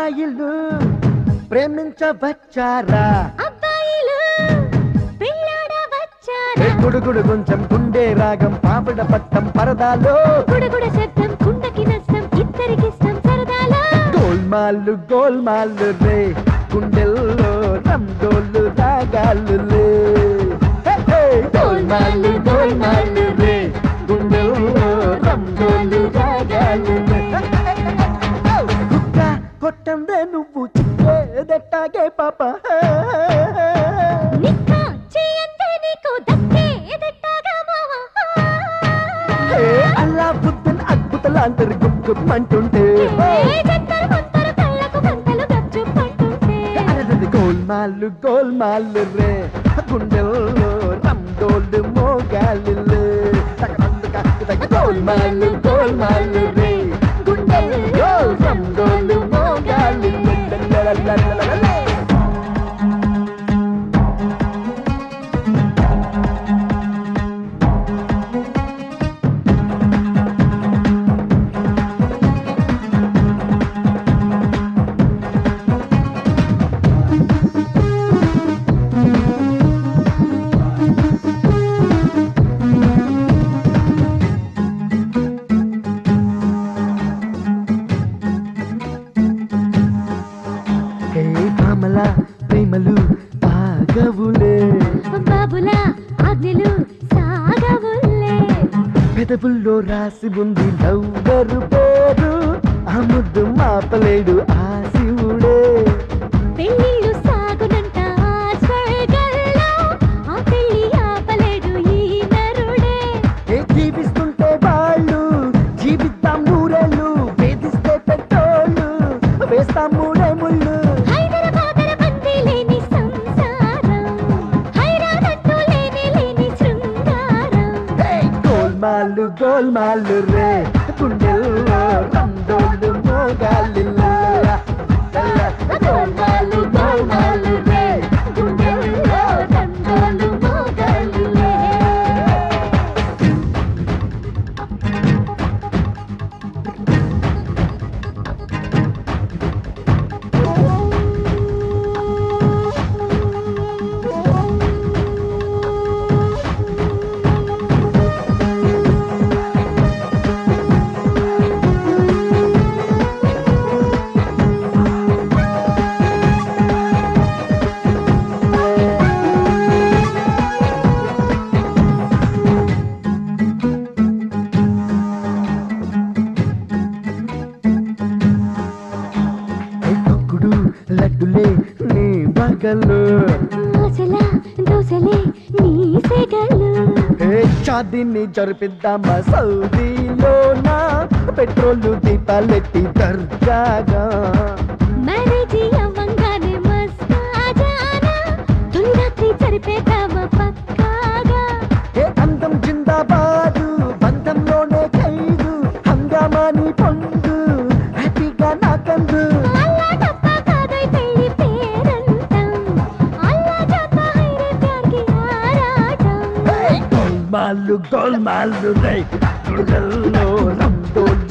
అమ్మాయిలు ప్రేమించవచ్చారా అబ్బాయిలు పెళ్ళాడ వచ్చారా ఏ గుడుగుడు కొంచెం గుండె రాగం పాపడ పట్టం పరదాలో గుడగుడ శబ్దం కుండకి నష్టం ఇద్దరికిష్టం సరదాలో గోల్మాలు గోల్మాలు రే గుండెల్లో రంగోలు రాగాలు లే హే, హే, గోల్మాలు గోల్మాలు రే గుండెల్లో రంగోలు రాగాలు లే. కుక్క కొట్టందే నువ్వు చిక్కేదెట్టాగే పాప నిక్క చేయంతే నీకు దక్కే ఎదట్టాగా మావా హే, అల్లా బుద్ధన్ అద్భుతలాంతరు గుప్పుమంటుంటే ఏ జంటలు మంతరు కళ్ళకు గంటలు గచ్చుపంటుంటే అరదది గోల్మాలు గోల్మాలు రే గుండెల్లో రంగోలు మోగాలు గోల్మాలు గోల్మాలు రే గుండెల్లో రంగోలు మోగాలు హే పామల ప్రేమలు తాగవులే బాబులా ఆజ్ఞలు సాగవుల్లే పెదవుల్లో రాసి ఉంది లవ్వరు పేరు ఆ ముద్దు మాపలేడు ఆ శివుడే పెళ్ళిళ్ళు సాగునంట ఆ స్వర్గంలో ఆ పెళ్ళి ఆపలేడు ఈ నరుడే ఏ జీవిస్తుంటే వాళ్ళు జీవిద్దాం నూరేళ్ళు వేధిస్తే పెట్రోళ్ళు వేస్తాం మూడే ముళ్ళు హైదరాబాదర బందీ లేని సంసారం హైరానంటూ లేని లేని శృంగారం హే, గోల్మాలు గోల్మాలు రే గుండెల్లో రందోళ్ళు మోగాలి గోల్మాలు గోల్మాలు రే గుండెల్లో రందోళ్ళు మోగాలిలే. ఏ తొక్కుడు లడ్డులే నీ బగలు ఆశల దోశలే నీ సెగలు ఏ చాదిని జరిపిద్దామా సౌదీలోనా పెట్రోల్ దీపాలెట్టి దర్జాగా మ్యారేజీ అవ్వంగానే మస్తాజానా తొలి రాత్రి జరిపేద్దామా పక్కాగా ఏ అందం జిందాబాదు బంధంలోనే ఖైదు హంగామాని పొందు హ్యాపీగా నాకందు అల్లా డబ్బా కాదోయ్ పెళ్లి పేరంటం అల్లా జాతా హైరే ప్యార్ కి ఆరాటం గోల్మాలు గోల్మాలు రై గుడల్లో రందోలు